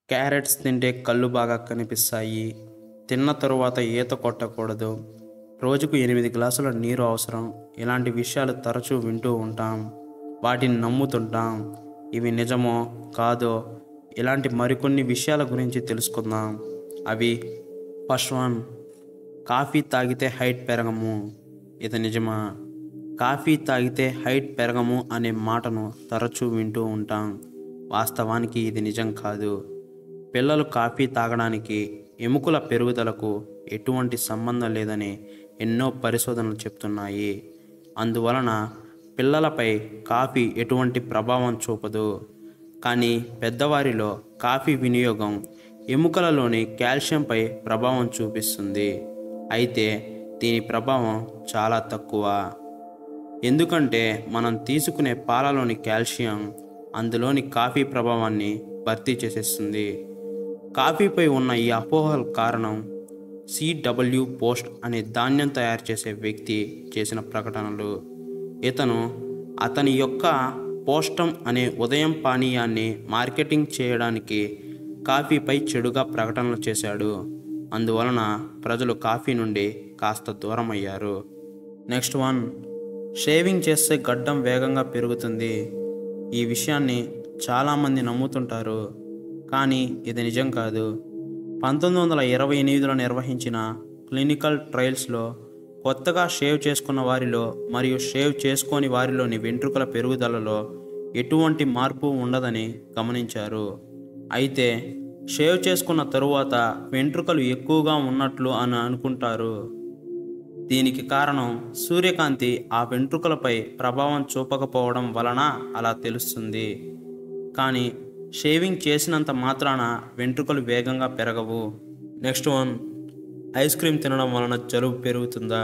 carrots తింటే కళ్ళు బాగా కనిపిస్తాయి తిన్న తరువాత ఈత కొట్టకూడదు రోజుకు ఎనిమిది గ్లాసుల నీరు అవసరం ఇలాంటి విషయాలు తరచూ వింటూ ఉంటాం వాటిని నమ్ముతుంటాం ఇవి నిజమో కాదో ఇలాంటి మరికొన్ని విషయాల గురించి తెలుసుకుందాం అవి ఫస్ట్ వన్ కాఫీ తాగితే హైట్ పెరగము ఇది నిజమా కాఫీ తాగితే హైట్ పెరగము అనే మాటను తరచూ వింటూ ఉంటాం వాస్తవానికి ఇది నిజం కాదు పిల్లలు కాఫీ తాగడానికి ఎముకల పెరుగుదలకు ఎటువంటి సంబంధం లేదని ఎన్నో పరిశోధనలు చెప్తున్నాయి అందువలన పిల్లలపై కాఫీ ఎటువంటి ప్రభావం చూపదు కానీ పెద్దవారిలో కాఫీ వినియోగం ఎముకలలోని కాల్షియంపై ప్రభావం చూపిస్తుంది అయితే దీని ప్రభావం చాలా తక్కువ ఎందుకంటే మనం తీసుకునే పాలలోని కాల్షియం అందులోని కాఫీ ప్రభావాన్ని భర్తీ చేసేస్తుంది కాఫీపై ఉన్న ఈ అపోహల కారణం సిడబ్ల్యూ పోస్ట్ అనే ధాన్యం తయారు చేసే వ్యక్తి చేసిన ప్రకటనలు ఇతను అతని యొక్క పోస్టం అనే ఉదయం పానీయాన్ని మార్కెటింగ్ చేయడానికి కాఫీపై చెడుగా ప్రకటనలు చేశాడు అందువలన ప్రజలు కాఫీ నుండి కాస్త దూరం అయ్యారు నెక్స్ట్ వన్ షేవింగ్ చేస్తే గడ్డం వేగంగా పెరుగుతుంది ఈ విషయాన్ని చాలామంది నమ్ముతుంటారు కానీ ఇది నిజం కాదు పంతొమ్మిది వందల ఇరవై ఎనిమిదిలో నిర్వహించిన క్లినికల్ ట్రయల్స్లో కొత్తగా షేవ్ చేసుకున్న వారిలో మరియు షేవ్ చేసుకోని వారిలోని వెంట్రుకల పెరుగుదలలో ఎటువంటి మార్పు ఉండదని గమనించారు అయితే షేవ్ చేసుకున్న తరువాత వెంట్రుకలు ఎక్కువగా ఉన్నట్లు అని అనుకుంటారు దీనికి కారణం సూర్యకాంతి ఆ వెంట్రుకలపై ప్రభావం చూపకపోవడం వలన అలా తెలుస్తుంది కానీ షేవింగ్ చేసినంత మాత్రాన వెంట్రుకలు వేగంగా పెరగవు నెక్స్ట్ వన్ ఐస్ క్రీమ్ తినడం వలన జలుబు పెరుగుతుందా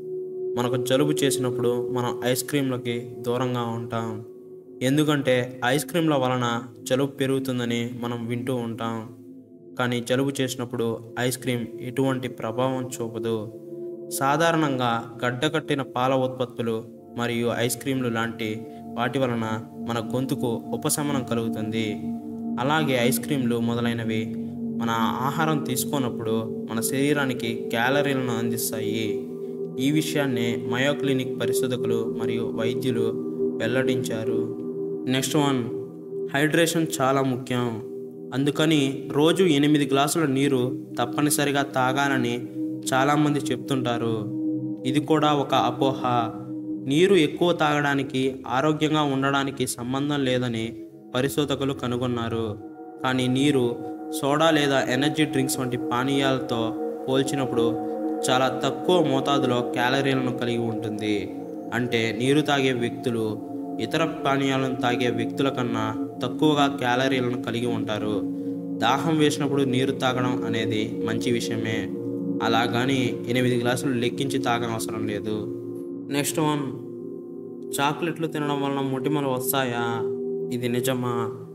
మనకు జలుబు చేసినప్పుడు మనం ఐస్ క్రీంలకి దూరంగా ఉంటాం ఎందుకంటే ఐస్ క్రీంల వలన జలుబు పెరుగుతుందని మనం వింటూ ఉంటాం కానీ జలుబు చేసినప్పుడు ఐస్ క్రీమ్ ఎటువంటి ప్రభావం చూపదు సాధారణంగా గడ్డకట్టిన పాల ఉత్పత్తులు మరియు ఐస్ క్రీంలు లాంటి వాటి వలన మన గొంతుకు ఉపశమనం కలుగుతుంది అలాగే ఐస్ క్రీంలు మొదలైనవి మన ఆహారం తీసుకున్నప్పుడు మన శరీరానికి క్యాలరీలను అందిస్తాయి ఈ విషయాన్ని మయో క్లినిక్ పరిశోధకులు మరియు వైద్యులు వెల్లడించారు నెక్స్ట్ వన్ హైడ్రేషన్ చాలా ముఖ్యం అందుకని రోజు ఎనిమిది గ్లాసుల నీరు తప్పనిసరిగా తాగాలని చాలామంది చెప్తుంటారు ఇది కూడా ఒక అపోహ నీరు ఎక్కువ తాగడానికి ఆరోగ్యంగా ఉండడానికి సంబంధం లేదని పరిశోధకులు కనుగొన్నారు కానీ నీరు సోడా లేదా ఎనర్జీ డ్రింక్స్ వంటి పానీయాలతో పోల్చినప్పుడు చాలా తక్కువ మోతాదులో క్యాలరీలను కలిగి ఉంటుంది అంటే నీరు తాగే వ్యక్తులు ఇతర పానీయాలను తాగే వ్యక్తుల కన్నా తక్కువగా క్యాలరీలను కలిగి ఉంటారు దాహం వేసినప్పుడు నీరు తాగడం అనేది మంచి విషయమే అలాగని ఎనిమిది గ్లాసులు లెక్కించి తాగనవసరం లేదు నెక్స్ట్ వన్ చాక్లెట్లు తినడం వలన మొటిమలు వస్తాయా ఇది నిజమా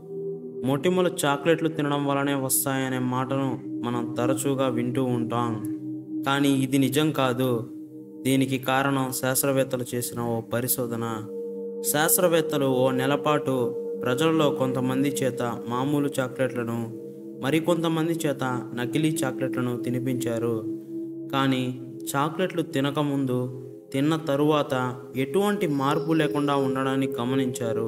మొటిమలు చాక్లెట్లు తినడం వలనే వస్తాయనే మాటను మనం తరచుగా వింటూ ఉంటాం కానీ ఇది నిజం కాదు దీనికి కారణం శాస్త్రవేత్తలు చేసిన ఓ పరిశోధన శాస్త్రవేత్తలు ఓ నెలపాటు ప్రజలలో కొంతమంది చేత మామూలు చాక్లెట్లను మరికొంతమంది చేత నకిలీ చాక్లెట్లను తినిపించారు కానీ చాక్లెట్లు తినకముందు తిన్న తరువాత ఎటువంటి మార్పు లేకుండా ఉండడాన్ని గమనించారు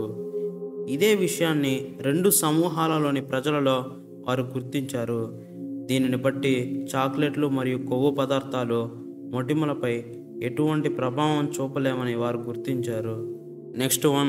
ఇదే విషయాన్ని రెండు సమూహాలలోని ప్రజలలో వారు గుర్తించారు దీనిని బట్టి చాక్లెట్లు మరియు కొవ్వు పదార్థాలు మొటిమలపై ఎటువంటి ప్రభావం చూపలేమని వారు గుర్తించారు నెక్స్ట్ వన్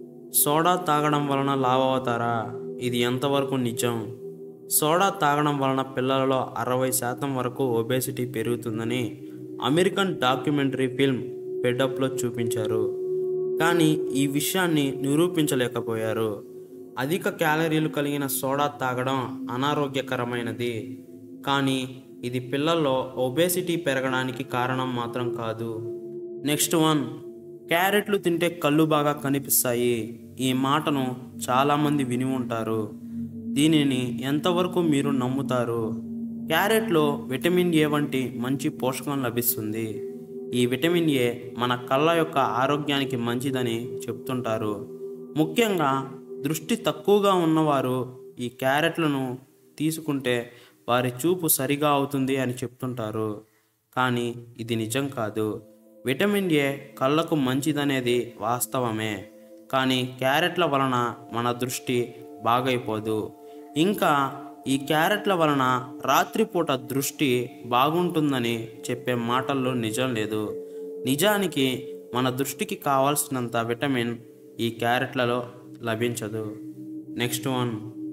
సోడా తాగడం వలన లావ్ అవుతారా ఇది ఎంతవరకు నిజం సోడా తాగడం వలన పిల్లలలో అరవై శాతం వరకు ఒబేసిటీ పెరుగుతుందని అమెరికన్ డాక్యుమెంటరీ ఫిల్మ్ ఫెడప్లో చూపించారు కానీ ఈ విషయాన్ని నిరూపించలేకపోయారు అధిక క్యాలరీలు కలిగిన సోడా తాగడం అనారోగ్యకరమైనది కానీ ఇది పిల్లల్లో ఒబేసిటీ పెరగడానికి కారణం మాత్రం కాదు నెక్స్ట్ వన్ క్యారెట్లు తింటే కళ్ళు బాగా కనిపిస్తాయి ఈ మాటను చాలామంది విని ఉంటారు దీనిని ఎంతవరకు మీరు నమ్ముతారు క్యారెట్లో విటమిన్ ఏ వంటి మంచి పోషకం లభిస్తుంది ఈ విటమిన్ ఏ మన కళ్ళ యొక్క ఆరోగ్యానికి మంచిదని చెప్తుంటారు ముఖ్యంగా దృష్టి తక్కువగా ఉన్నవారు ఈ క్యారెట్లను తీసుకుంటే వారి చూపు సరిగా అవుతుంది అని చెప్తుంటారు కానీ ఇది నిజం కాదు విటమిన్ ఏ కళ్ళకు మంచిదనేది వాస్తవమే కానీ క్యారెట్ల వలన మన దృష్టి బాగైపోదు ఇంకా ఈ క్యారెట్ల వలన రాత్రిపూట దృష్టి బాగుంటుందని చెప్పే మాటల్లో నిజం లేదు నిజానికి మన దృష్టికి కావాల్సినంత విటమిన్ ఈ క్యారెట్లలో లభించదు నెక్స్ట్ వన్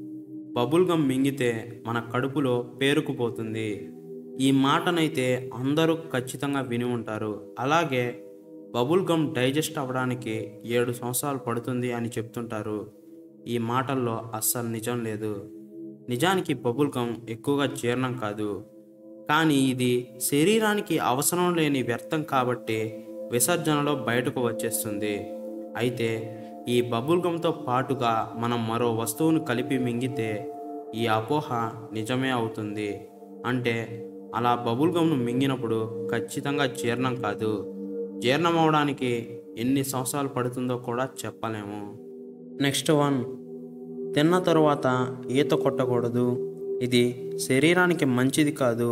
బబుల్ గమ్ మింగితే మన కడుపులో పేరుకుపోతుంది ఈ మాటనైతే అందరూ ఖచ్చితంగా విని ఉంటారు అలాగే బబుల్ గమ్ డైజెస్ట్ అవ్వడానికి ఏడు సంవత్సరాలు పడుతుంది అని చెప్తుంటారు ఈ మాటల్లో అస్సలు నిజం లేదు నిజానికి బబుల్ గమ్ ఎక్కువగా జీర్ణం కాదు కానీ ఇది శరీరానికి అవసరం లేని వ్యర్థం కాబట్టి విసర్జనలో బయటకు వచ్చేస్తుంది అయితే ఈ బబుల్ గమ్తో పాటుగా మనం మరో వస్తువును కలిపి మింగితే ఈ అపోహ నిజమే అవుతుంది అంటే అలా బబుల్ గమ్ను మింగినప్పుడు ఖచ్చితంగా జీర్ణం కాదు జీర్ణం అవడానికి ఎన్ని సంవత్సరాలు పడుతుందో కూడా చెప్పలేము నెక్స్ట్ వన్ తిన్న తరువాత ఈత కొట్టకూడదు ఇది శరీరానికి మంచిది కాదు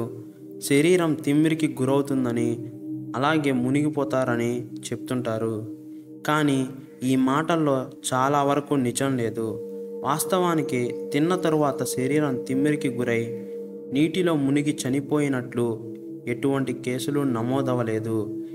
శరీరం తిమ్మిరికి గురవుతుందని అలాగే మునిగిపోతారని చెప్తుంటారు కానీ ఈ మాటల్లో చాలా వరకు నిజం లేదు వాస్తవానికి తిన్న తరువాత శరీరం తిమ్మిరికి గురై నీటిలో మునిగి చనిపోయినట్లు ఎటువంటి కేసులు నమోదవలేదు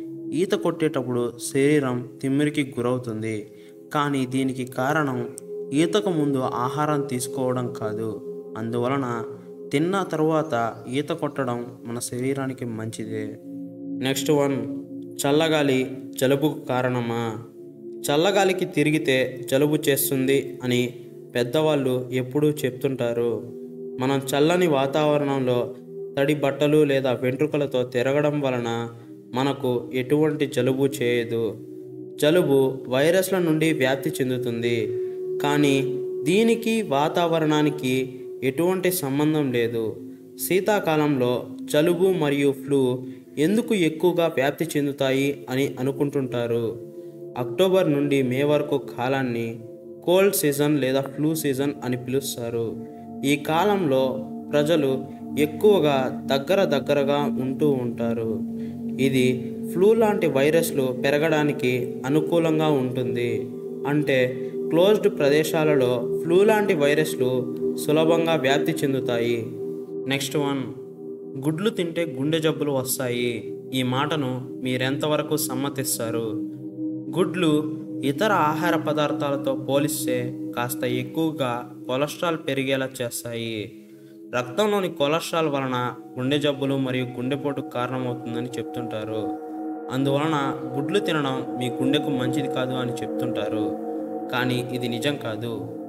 ఈత కొట్టేటప్పుడు శరీరం తిమ్మిరికి గురవుతుంది కానీ దీనికి కారణం ఈతకు ముందు ఆహారం తీసుకోవడం కాదు అందువలన తిన్న తరువాత ఈత కొట్టడం మన శరీరానికి మంచిదే నెక్స్ట్ వన్ చల్లగాలి జలుబుకు కారణమా చల్లగాలికి తిరిగితే జలుబు చేస్తుంది అని పెద్దవాళ్ళు ఎప్పుడూ చెప్తుంటారు మనం చల్లని వాతావరణంలో తడి బట్టలు లేదా వెంట్రుకలతో తిరగడం వలన మనకు ఎటువంటి జలుబు చేయదు జలుబు వైరస్ల నుండి వ్యాప్తి చెందుతుంది కానీ దీనికి వాతావరణానికి ఎటువంటి సంబంధం లేదు శీతాకాలంలో జలుబు మరియు ఫ్లూ ఎందుకు ఎక్కువగా వ్యాప్తి చెందుతాయి అని అనుకుంటుంటారు అక్టోబర్ నుండి మే వరకు కాలాన్ని కోల్డ్ సీజన్ లేదా ఫ్లూ సీజన్ అని పిలుస్తారు ఈ కాలంలో ప్రజలు ఎక్కువగా దగ్గర దగ్గరగా ఉంటూ ఉంటారు ఇది ఫ్లూ లాంటి వైరస్లు పెరగడానికి అనుకూలంగా ఉంటుంది అంటే క్లోజ్డ్ ప్రదేశాలలో ఫ్లూ లాంటి వైరస్లు సులభంగా వ్యాప్తి చెందుతాయి నెక్స్ట్ వన్ గుడ్లు తింటే గుండె జబ్బులు వస్తాయి ఈ మాటను మీరెంతవరకు సమ్మతిస్తారు గుడ్లు ఇతర ఆహార పదార్థాలతో పోలిస్తే కాస్త ఎక్కువగా కొలెస్ట్రాల్ పెరిగేలా చేస్తాయి రక్తంలోని కొలెస్ట్రాల్ వలన గుండె జబ్బులు మరియు గుండెపోటు కారణమవుతుందని చెప్తుంటారు అందువలన గుడ్లు తినడం మీ గుండెకు మంచిది కాదు అని చెప్తుంటారు కానీ ఇది నిజం కాదు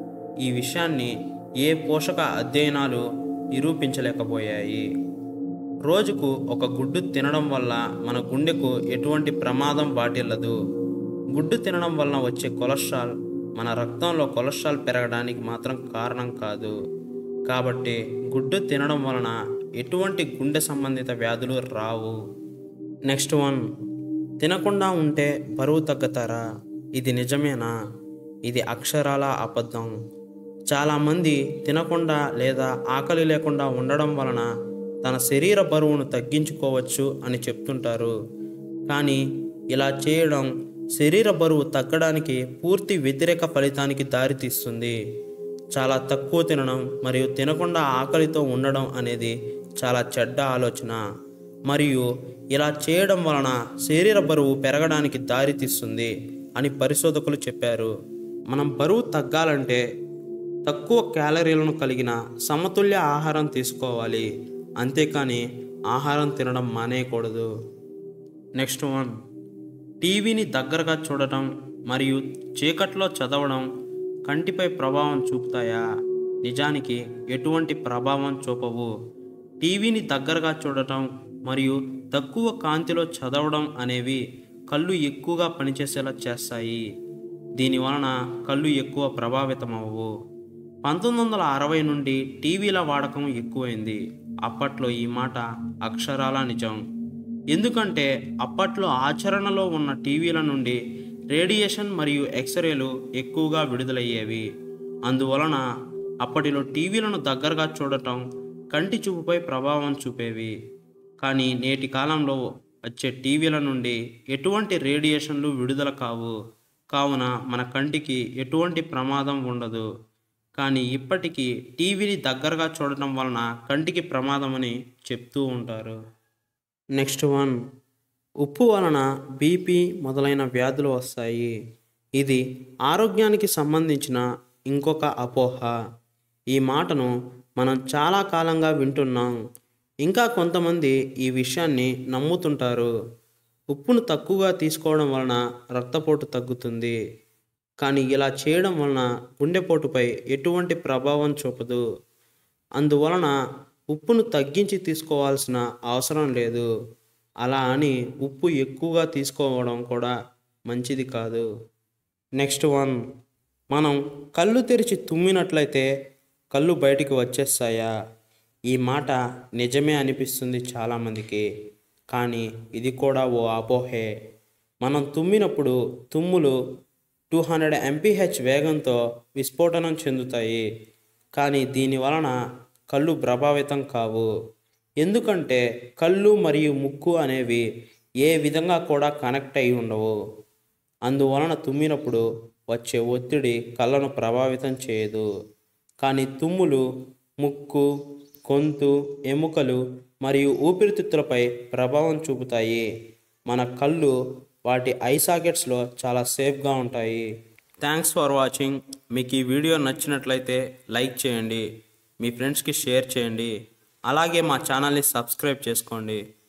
ఈ విషయాన్ని ఏ పోషక అధ్యయనాలు నిరూపించలేకపోయాయి రోజుకు ఒక గుడ్డు తినడం వల్ల మన గుండెకు ఎటువంటి ప్రమాదం వాటిల్లదు గుడ్డు తినడం వలన వచ్చే కొలెస్ట్రాల్ మన రక్తంలో కొలెస్ట్రాల్ పెరగడానికి మాత్రం కారణం కాదు కాబట్టి గుడ్డు తినడం వలన ఎటువంటి గుండె సంబంధిత వ్యాధులు రావు నెక్స్ట్ వన్ తినకుండా ఉంటే బరువు తగ్గుతారా ఇది నిజమేనా ఇది అక్షరాల అబద్ధం చాలామంది తినకుండా లేదా ఆకలి లేకుండా ఉండడం వలన తన శరీర బరువును తగ్గించుకోవచ్చు అని చెప్తుంటారు కానీ ఇలా చేయడం శరీర బరువు తగ్గడానికి పూర్తి వ్యతిరేక ఫలితానికి దారితీస్తుంది చాలా తక్కువ తినడం మరియు తినకుండా ఆకలితో ఉండడం అనేది చాలా చెడ్డ ఆలోచన మరియు ఇలా చేయడం వలన శరీర బరువు పెరగడానికి దారితీస్తుంది అని పరిశోధకులు చెప్పారు మనం బరువు తగ్గాలంటే తక్కువ క్యాలరీలను కలిగిన సమతుల్య ఆహారం తీసుకోవాలి అంతేకాని ఆహారం తినడం మానేయకూడదు నెక్స్ట్ వన్ టీవీని దగ్గరగా చూడటం మరియు చీకట్లో చదవడం కంటిపై ప్రభావం చూపుతాయా నిజానికి ఎటువంటి ప్రభావం చూపవు టీవీని దగ్గరగా చూడటం మరియు తక్కువ కాంతిలో చదవడం అనేవి కళ్ళు ఎక్కువగా పనిచేసేలా చేస్తాయి దీని వలన కళ్ళు ఎక్కువ ప్రభావితమవ్వవు పంతొమ్మిది వందల అరవై నుండి టీవీల వాడకం ఎక్కువైంది అప్పట్లో ఈ మాట అక్షరాల నిజం ఎందుకంటే అప్పట్లో ఆచరణలో ఉన్న టీవీల నుండి రేడియేషన్ మరియు ఎక్స్రేలు ఎక్కువగా విడుదలయ్యేవి అందువలన అప్పటిలో టీవీలను దగ్గరగా చూడటం కంటి చూపుపై ప్రభావం చూపేవి కానీ నేటి కాలంలో వచ్చే టీవీల నుండి ఎటువంటి రేడియేషన్లు విడుదల కావు కావున మన కంటికి ఎటువంటి ప్రమాదం ఉండదు కానీ ఇప్పటికీ టీవీని దగ్గరగా చూడటం వలన కంటికి ప్రమాదమని చెప్తూ ఉంటారు నెక్స్ట్ వన్ ఉప్పు వలన బీపీ మొదలైన వ్యాధులు వస్తాయి ఇది ఆరోగ్యానికి సంబంధించిన ఇంకొక అపోహ ఈ మాటను మనం చాలా కాలంగా వింటున్నాం ఇంకా కొంతమంది ఈ విషయాన్ని నమ్ముతుంటారు ఉప్పును తక్కువగా తీసుకోవడం వలన రక్తపోటు తగ్గుతుంది కానీ ఇలా చేయడం వలన గుండెపోటుపై ఎటువంటి ప్రభావం చూపదు అందువలన ఉప్పును తగ్గించి తీసుకోవాల్సిన అవసరం లేదు అలా అని ఉప్పు ఎక్కువగా తీసుకోవడం కూడా మంచిది కాదు నెక్స్ట్ వన్ మనం కళ్ళు తెరిచి తుమ్మినట్లయితే కళ్ళు బయటికి వచ్చేస్తాయా ఈ మాట నిజమే అనిపిస్తుంది చాలామందికి కానీ ఇది కూడా ఓ అపోహే మనం తుమ్మినప్పుడు తుమ్ములు టూ హండ్రెడ్ ఎంపీహెచ్ వేగంతో విస్ఫోటనం చెందుతాయి కానీ దీని వలన కళ్ళు ప్రభావితం కావు ఎందుకంటే కళ్ళు మరియు ముక్కు అనేవి ఏ విధంగా కూడా కనెక్ట్ అయి ఉండవు అందువలన తుమ్మినప్పుడు వచ్చే ఒత్తిడి కళ్ళను ప్రభావితం చేయదు కానీ తుమ్ములు ముక్కు గొంతు ఎముకలు మరియు ఊపిరితిత్తులపై ప్రభావం చూపుతాయి మన కళ్ళు వాటి ఐ సాకెట్స్లో చాలా సేఫ్గా ఉంటాయి థ్యాంక్స్ ఫర్ వాచింగ్ మీకు ఈ వీడియో నచ్చినట్లయితే లైక్ చేయండి మీ ఫ్రెండ్స్కి షేర్ చేయండి అలాగే మా ఛానల్ని సబ్స్క్రైబ్ చేసుకోండి